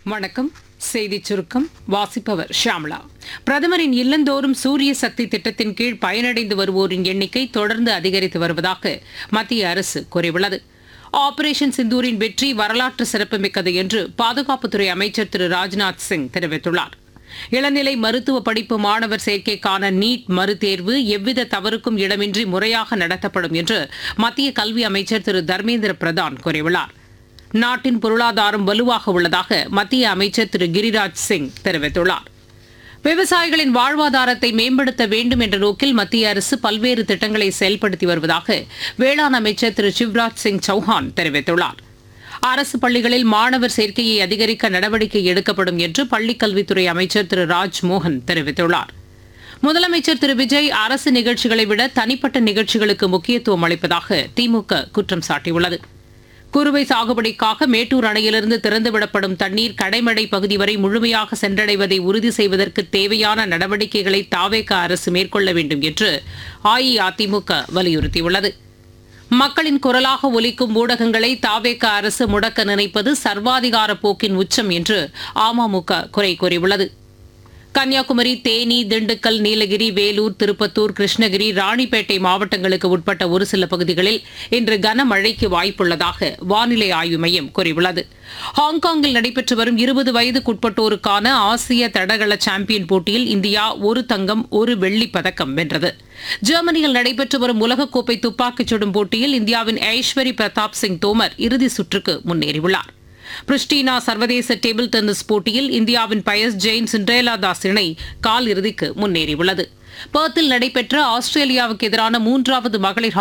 வணக்கம் செய்திச் சுருக்கம் வாசிப்பவர் ஷாம்லா பிரதமரின் இல்லந்தோறும் சூரிய சக்தி திட்டத்தின் கீழ் பயனடைந்து வருவோரின் எண்ணிக்கை தொடர்ந்து அதிகரித்து வருவதாக மத்திய அரசு கூறியுள்ளது ஆபரேஷன் சிந்தூரின் வெற்றி வரலாற்று சிறப்புமிக்கது என்று பாதுகாப்புத்துறை அமைச்சர் திரு ராஜ்நாத் சிங் தெரிவித்துள்ளார் இளநிலை மருத்துவ படிப்பு மாணவர் சேர்க்கைக்கான நீட் மறுதேர்வு எவ்வித தவறுக்கும் இடமின்றி முறையாக நடத்தப்படும் என்று மத்திய கல்வி அமைச்சர் திரு தர்மேந்திர பிரதான் கூறியுள்ளார் நாட்டின் பொருளாதாரம் வலுவாக உள்ளதாக மத்திய அமைச்சர் திரு கிரிராஜ் சிங் தெரிவித்துள்ளார் விவசாயிகளின் வாழ்வாதாரத்தை மேம்படுத்த வேண்டும் என்ற நோக்கில் மத்திய அரசு பல்வேறு திட்டங்களை செயல்படுத்தி வருவதாக வேளாண் அமைச்சர் திரு சிவராஜ் சிங் சௌஹான் தெரிவித்துள்ளார் அரசு பள்ளிகளில் மாணவர் சேர்க்கையை அதிகரிக்க நடவடிக்கை எடுக்கப்படும் என்று பள்ளிக்கல்வித்துறை அமைச்சர் திரு ராஜ்மோகன் தெரிவித்துள்ளார் முதலமைச்சர் திரு விஜய் அரசு நிகழ்ச்சிகளை விட தனிப்பட்ட நிகழ்ச்சிகளுக்கு முக்கியத்துவம் அளிப்பதாக திமுக குற்றம் சாட்டியுள்ளது குறுவை சாகுபடிக்காக மேட்டூர் அணையிலிருந்து திறந்துவிடப்படும் தண்ணீர் கடைமடை பகுதி வரை முழுமையாக சென்றடைவதை உறுதி செய்வதற்கு தேவையான நடவடிக்கைகளை தாவேக அரசு மேற்கொள்ள வேண்டும் என்று அஇஅதிமுக வலியுறுத்தியுள்ளது மக்களின் குரலாக ஒலிக்கும் ஊடகங்களை தாவேக அரசு முடக்க நினைப்பது சர்வாதிகார போக்கின் உச்சம் என்று அமமுக குறை கூறியுள்ளது கன்னியாகுமரி தேனி திண்டுக்கல் நீலகிரி வேலூர் திருப்பத்தூர் கிருஷ்ணகிரி ராணிப்பேட்டை மாவட்டங்களுக்கு உட்பட்ட ஒரு சில பகுதிகளில் இன்று கனமழைக்கு வாய்ப்புள்ளதாக வானிலை ஆய்வு மையம் கூறியுள்ளது ஹாங்காங்கில் நடைபெற்று வரும் இருபது வயதுக்குட்பட்டோருக்கான ஆசிய தடகள சாம்பியன் போட்டியில் இந்தியா ஒரு தங்கம் ஒரு வெள்ளிப் பதக்கம் வென்றது ஜெர்மனியில் நடைபெற்று வரும் உலகக்கோப்பை துப்பாக்கிச் சுடும் போட்டியில் இந்தியாவின் ஐஸ்வரி பிரதாப் சிங் தோமர் இறுதி சுற்றுக்கு முன்னேறியுள்ளார் பிரிஸ்டினா சர்வதேச டேபிள் டென்னிஸ் போட்டியில் இந்தியாவின் பயஸ் ஜெயின் சிண்ட்ரேலா தாஸ் இணை கால் இறுதிக்கு முன்னேறியுள்ளது பெர்த்தில் நடைபெற்ற ஆஸ்திரேலியாவுக்கு எதிரான மூன்றாவது மகளிர்